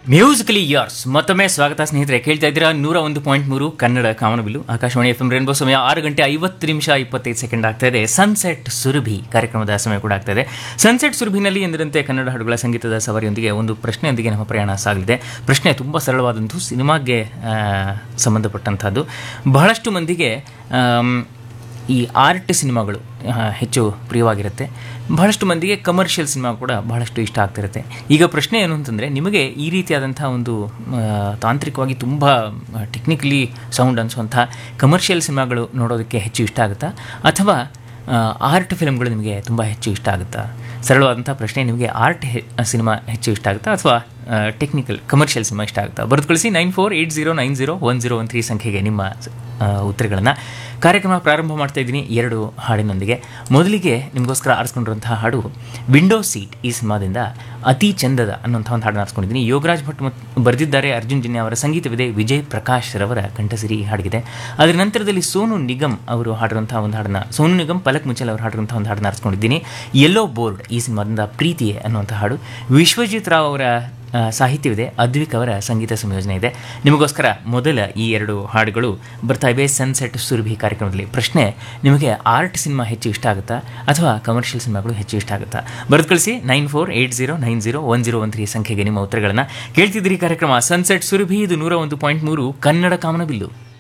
musically years ಮತ್ತೊಮ್ಮೆ ಸ್ವಾಗತ ಸ್ನೇಹಿತರೆ ಕೇಳ್ತಾ ಇದ್ದೀರಾ ನೂರ ಒಂದು ಪಾಯಿಂಟ್ ಮೂರು ಕನ್ನಡ ಕಾಮನಬಿಲ್ಲು ಆಕಾಶವಾಣಿ ಎಫ್ ಎಂ ರೇನ್ಬೋ ಸಮಯ ಆರು ಗಂಟೆ ಐವತ್ತು ನಿಮಿಷ ಇಪ್ಪತ್ತೈದು ಸೆಕೆಂಡ್ ಆಗ್ತಾ ಇದೆ ಸನ್ಸೆಟ್ ಸುರಭಿ ಕಾರ್ಯಕ್ರಮದ ಸಮಯ ಕೂಡ ಆಗ್ತಾ ಇದೆ ಸನ್ಸೆಟ್ ಸುರಭಿನಲ್ಲಿ ಎಂದಿರಂತೆ ಕನ್ನಡ ಹಾಡುಗಳ ಸಂಗೀತದ ಸವಾರಿಯೊಂದಿಗೆ ಒಂದು ಪ್ರಶ್ನೆಯೊಂದಿಗೆ ನಮ್ಮ ಪ್ರಯಾಣ ಸಾಗಲಿದೆ ಪ್ರಶ್ನೆ ತುಂಬ ಸರಳವಾದಂಥ ಸಿನಿಮಾಗೆ ಆ, ಸಂಬಂಧಪಟ್ಟಂಥದ್ದು ಬಹಳಷ್ಟು ಮಂದಿಗೆ ಆಮ್, ಈ ಆರ್ಟ್ ಸಿನಿಮಾಗಳು ಆ, ಹೆಚ್ಚು ಪ್ರಿಯವಾಗಿರುತ್ತೆ ಬಹಳಷ್ಟು ಮಂದಿಗೆ ಕಮರ್ಷಿಯಲ್ ಸಿನಿಮಾ ಕೂಡ ಬಹಳಷ್ಟು ಇಷ್ಟ ಆಗ್ತಿರುತ್ತೆ ಈಗ ಪ್ರಶ್ನೆ ಏನು ಅಂತಂದರೆ ನಿಮಗೆ ಈ ರೀತಿಯಾದಂಥ ಒಂದು ಆ, ತಾಂತ್ರಿಕವಾಗಿ ತುಂಬ ಟೆಕ್ನಿಕಲಿ ಸೌಂಡ್ ಅನಿಸುವಂಥ ಕಮರ್ಷಿಯಲ್ ಸಿನಿಮಾಗಳು ನೋಡೋದಕ್ಕೆ ಹೆಚ್ಚು ಇಷ್ಟ ಆಗುತ್ತಾ ಅಥವಾ ಆರ್ಟ್ ಫಿಲ್ಮ್ಗಳು ನಿಮಗೆ ತುಂಬ ಹೆಚ್ಚು ಇಷ್ಟ ಆಗುತ್ತಾ ಸರಳವಾದಂಥ ಪ್ರಶ್ನೆ ನಿಮಗೆ ಆರ್ಟ್ ಸಿನಿಮಾ ಹೆಚ್ಚು ಇಷ್ಟ ಆಗುತ್ತಾ ಅಥವಾ ಟೆಕ್ನಿಕಲ್ ಕಮರ್ಷಿಯಲ್ ಸಿನಿಮಾ ಇಷ್ಟ ಆಗುತ್ತಾ ಬರೆದು ಕಳಿಸಿ nine four eight zero nine zero one zero one three ಸಂಖ್ಯೆಗೆ ನಿಮ್ಮ ಉತ್ತರಗಳನ್ನು ಕಾರ್ಯಕ್ರಮ ಪ್ರಾರಂಭ ಮಾಡ್ತಾ ಇದ್ದೀನಿ ಎರಡು ಹಾಡಿನೊಂದಿಗೆ ಮೊದಲಿಗೆ ನಿಮಗೋಸ್ಕರ ಆರಿಸ್ಕೊಂಡಿರುವಂತಹ ಹಾಡು ವಿಂಡೋ ಸೀಟ್ ಈ ಸಿನಿಮಾದಿಂದ ಅತಿ ಚಂದದ ಅನ್ನುವಂಥ ಒಂದು ಹಾಡನ್ನು ಆರಿಸ್ಕೊಂಡಿದ್ದೀನಿ ಯೋಗರಾಜ್ ಭಟ್ ಮತ್ತು ಬರೆದಿದ್ದಾರೆ ಅರ್ಜುನ್ ಜನ್ಯ ಅವರ ಸಂಗೀತವಿದೆ ವಿಜಯ್ ಪ್ರಕಾಶ್ ರವರ ಕಂಠಸಿರಿ ಈ ಹಾಡಿಗಿದೆ ಅದರ ನಂತರದಲ್ಲಿ ಸೋನು ನಿಗಮ್ ಅವರು ಹಾಡಿರುವಂತಹ ಒಂದು ಹಾಡನ್ನು ಸೋನು ನಿಗಮ್ ಪಲಕ್ ಮುಚ್ಚಲ್ ಅವರು ಹಾಡಿರುವಂತಹ ಒಂದು ಹಾಡನ್ನು ಆರಿಸ್ಕೊಂಡಿದ್ದೀನಿ ಯೆಲ್ಲೋ ಬೋರ್ಡ್ ಈ ಸಿನಿಮಾದಿಂದ ಪ್ರೀತಿಯೇ ಅನ್ನುವಂಥ ಹಾಡು ವಿಶ್ವಜಿತ್ ರಾವ್ ಅವರ ಆ, ಸಾಹಿತ್ಯವಿದೆ ಅದ್ವಿಕ್ ಅವರ ಸಂಗೀತ ಸಂಯೋಜನೆ ಇದೆ ನಿಮಗೋಸ್ಕರ ಮೊದಲ ಈ ಎರಡು ಹಾಡುಗಳು ಬರ್ತಾ ಇವೆ ಸನ್ಸೆಟ್ ಸುರಭಿ ಕಾರ್ಯಕ್ರಮದಲ್ಲಿ ಪ್ರಶ್ನೆ ನಿಮಗೆ ಆರ್ಟ್ ಸಿನಿಮಾ ಹೆಚ್ಚು ಇಷ್ಟ ಆಗುತ್ತಾ ಅಥವಾ ಕಮರ್ಷಿಯಲ್ ಸಿನಿಮಾಗಳು ಹೆಚ್ಚು ಇಷ್ಟ ಆಗುತ್ತಾ ಬರೆದು ಕಳಿಸಿ nine four eight zero nine zero one zero one three ಸಂಖ್ಯೆಗೆ ನಿಮ್ಮ ಉತ್ತರಗಳನ್ನು ಕೇಳ್ತಿದ್ದೀರಿ ಕಾರ್ಯಕ್ರಮ ಸನ್ಸೆಟ್ ಸುರಭಿ ಇದು ನೂರ ಒಂದು ಪಾಯಿಂಟ್ ಮೂರು ಕನ್ನಡ ಕಾಮನಬಿಲ್ಲು